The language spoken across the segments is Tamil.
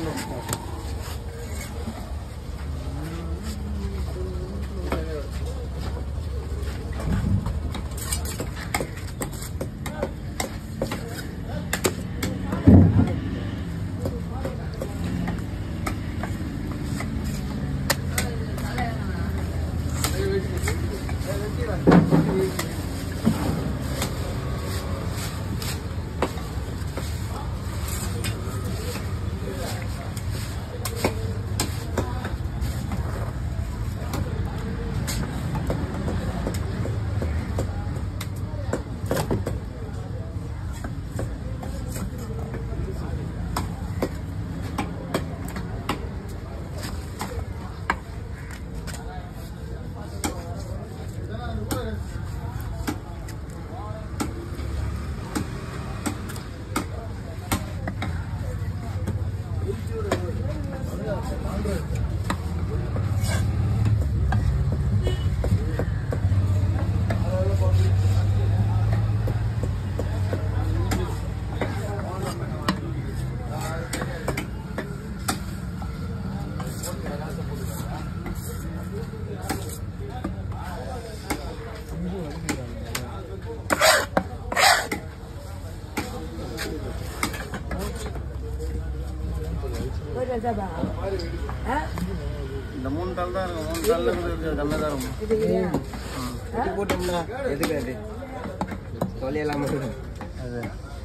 இந்த மூணு டால் தான் இருக்கும் மூணு டால்ல இருந்து கம்மியாக தான் இருக்கும் இது போட்டோம்னா எதுக்கு அது தொலையெல்லாம் அது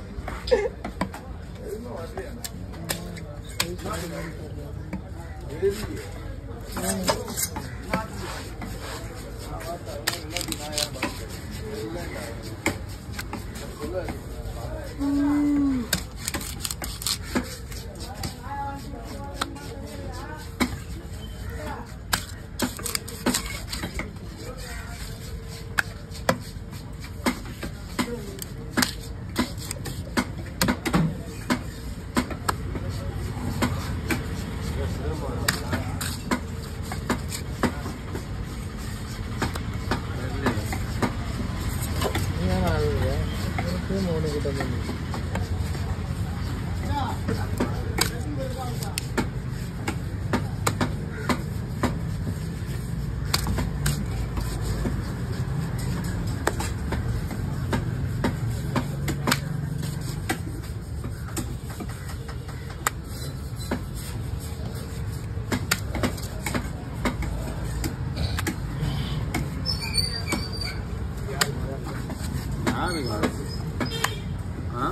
யாருக்கு ஆ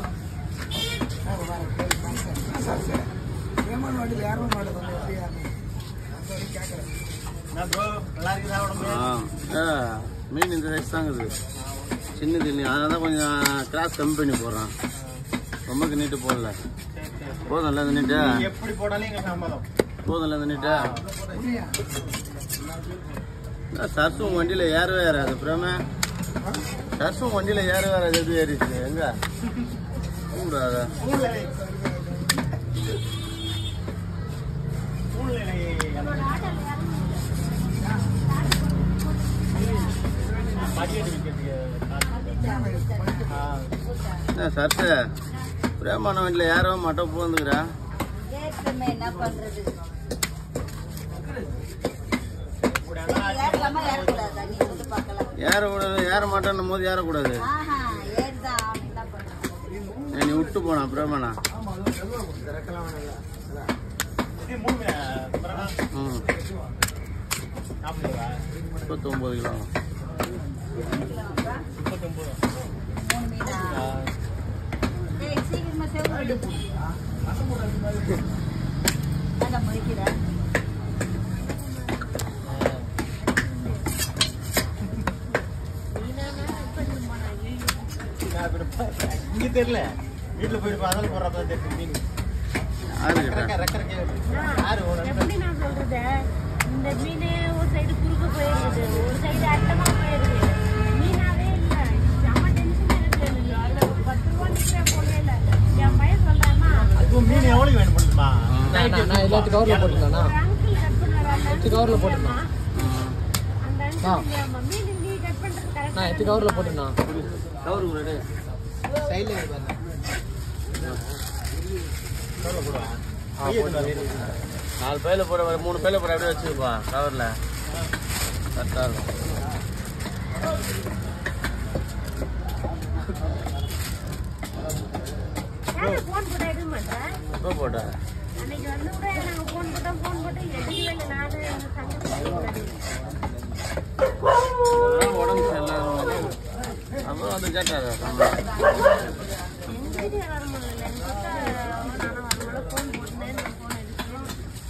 ஆ ஆ, மீன் இந்த சைஸ் தாங்க இது சின்ன தண்ணி அதனால தான் கொஞ்சம் கிராஸ் கம்மி பண்ணி போடுறான் ரொம்ப நீட்டு போடல போதும்ல இந்த நீட்டு எப்படி போட்டாலும் எங்க சம்மதம் போதும்ல இந்த நீட்டு சர்சும் வண்டியில் ஏறவே ஏறாது பிரேம சர்சும் வண்டியில் ஏறவே ஏறாது எது ஏறிச்சு எங்க கூடாதா சூழ்நிலை சூழ்நிலை படிக்கட்டு விற்கிறதுக்கு ஆ என்ன சர்ஸு பிரேமான வண்டியில் ஏறவே மாட்டோம் போந்துக்கிறா ஏற்கனவே என்ன பண்றது இப்படி எல்லாம் ஏறலாமா ஏறக்கூடாதா நீ சொல்லி பார்க்கலாம் ஏற விட ஏற மாட்டேன்னும் போது ஏறக்கூடாது ஆஹா ஏறுதான் அவன் என்ன பண்றான் ஏய், நீ விட்டு போனா பிரேமனா இது மூணு பிறகு ம் நாற்பது ரூபா முப்பத்தொம்பது கிலோ முப்பத்தொம்பது மூணு மீனா ஏய் சீக்கிரமா செவ்வளவு அதான் முடிக்கிறேன் இங்க தெரியல வீட்டுல போயிட்டு பதல் போடுறப்ப தெரியும் மீன் யாருக்கிட்ட ரெக்க ரெக்க ரெக்க யாரு ஒரு எப்படி நான் சொல்றது இந்த மீன் ஒரு சைடு குறுக்க போயிருக்குது ஒரு சைடு அட்டமா போயிருக்குது மீனாவே இல்ல செம டென்ஷன் இருக்கு எனக்கு அதுல ஒரு பத்து ரூபா நிக்கிற போல இல்ல என் பையன் சொல்றான்னா அது மீன் எவ்வளவு வேணும் பண்ணுமா நான் நான் எல்லாத்தையும் கவர்ல போட்டுருந்தேனா ஒரு அங்கிள் கட் பண்ணாரு எத்தி கவர்ல போட்டுருந்தான் அந்த அங்கிள் நம்ம மீன் நீ கட் பண்றது கரெக்ட் நான் எத்தி கவர்ல போட்டுருந்தான் கவரு கூட சைட்ல பாருங்க எவ்வளவு போடுவா நாலு பையில போட ஒரு மூணு பையில போட அப்படியே வச்சுக்கப்பா கவரில் கரெக்டாக இருக்கும் ஏன் போன் போட்டா எடுக்க மாட்டேன் எப்போ போட்ட அன்னைக்கு வந்து கூட நாங்க போன் போட்டோம் போன் போட்டு எடுக்கவே இல்லை நானு எங்க தங்கச்சி இதெல்லாம் உடம்பு சரியில்லாத அப்புறம் வந்து கேட்டாரு எங்க வீட்டுக்கு வர முடியல எனக்கு பார்த்தா நானும் வரமாட போன் போட்டேன் நான் போன் எடுத்தேன்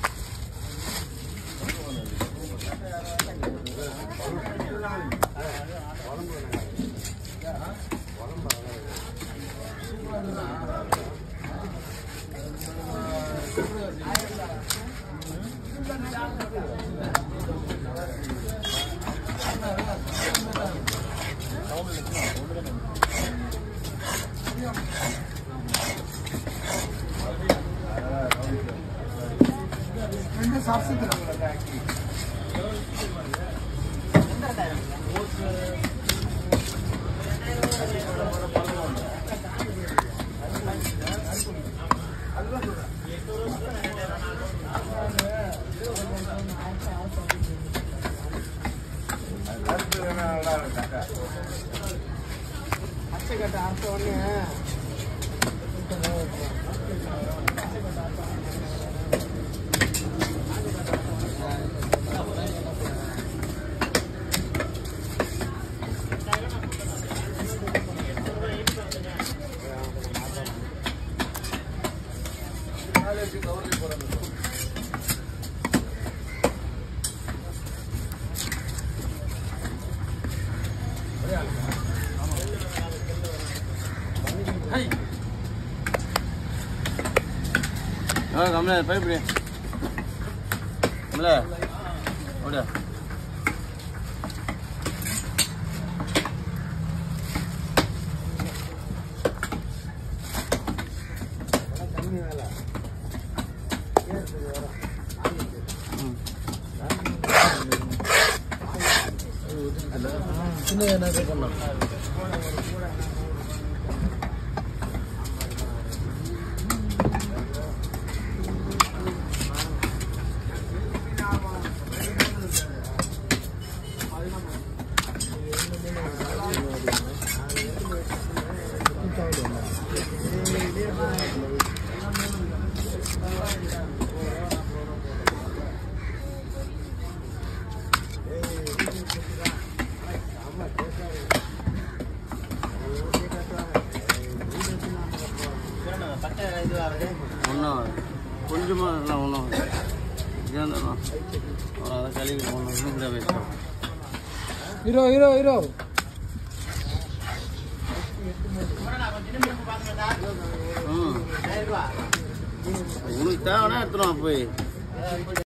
கமல பைப்பிடி கமல ஓடியா சின்ன என்ன பண்ணான் பட்டை இதுவாகுது ஒன்றும் கொஞ்சமாக எல்லாம் ஒன்றும் இருந்தாலும் அதை கழுவி போகணும் கூட வச்சோம் ஹீரோ ஹீரோ ஹீரோ ம் ஆயிரம் ரூபா உனக்கு தேவைன்னா எடுத்துருவான் போய்